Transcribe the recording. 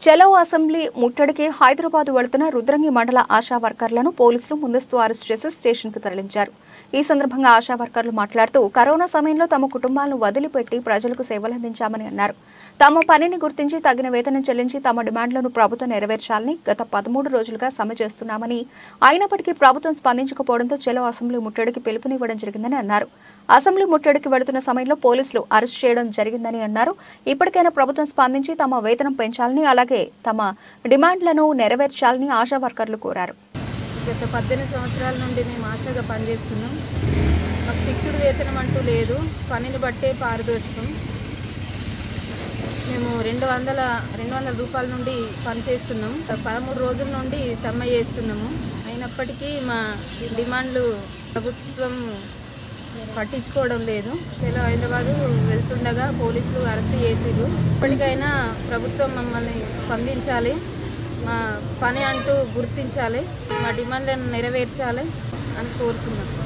చెలో అసెంబ్లీ ముట్టడికి హైదరాబాద్ వెళుతున్న రుద్రంగి మండల ఆశా వర్కర్లను పోలీసులు ముందస్తు అరెస్ట్ చేసి స్టేషన్కు తరలించారు ఈ సందర్భంగా ఆశా వర్కర్లు మాట్లాడుతూ కరోనా సమయంలో తమ కుటుంబాలను వదిలిపెట్టి ప్రజలకు సేవలందించామని అన్నారు తమ పనిని గుర్తించి తగిన వేతనం చెల్లించి తమ డిమాండ్లను ప్రభుత్వం నెరవేర్చాలని గత పదమూడు రోజులుగా సమ్మె చేస్తున్నామని అయినప్పటికీ ప్రభుత్వం స్పందించకపోవడంతో చెలో అసెంబ్లీ ముట్టడికి పిలుపునివ్వడం జరిగిందని అన్నారు అసెంబ్లీ ముట్టడికి వెళుతున్న సమయంలో పోలీసులు అరెస్ట్ చేయడం జరిగిందని అన్నారు ఇప్పటికైనా ప్రభుత్వం స్పందించి తమ వేతనం పెంచాలని అలాగే తమ డిమాండ్లను నెరవేర్చాలని ఆశా వర్కర్లు కోరారు గత పద్దెనిమిది సంవత్సరాల నుండి మేము ఆశగా పనిచేస్తున్నాం మాకు ఫిక్స్డ్ వేతనం అంటూ లేదు పనిని బట్టే పారితోషికం మేము రెండు వందల రెండు వందల రూపాయల నుండి పని చేస్తున్నాం పదమూడు రోజుల నుండి సమ్మె చేస్తున్నాము అయినప్పటికీ మా డిమాండ్లు ప్రభుత్వం పట్టించుకోవడం లేదు చలో హైదరాబాదు వెళ్తుండగా పోలీసులు అరెస్ట్ చేసిర్రు ఇప్పటికైనా ప్రభుత్వం మమ్మల్ని స్పందించాలి మా పని అంటూ గుర్తించాలి మా డిమాండ్లను నెరవేర్చాలి అని కోరుచున్నాం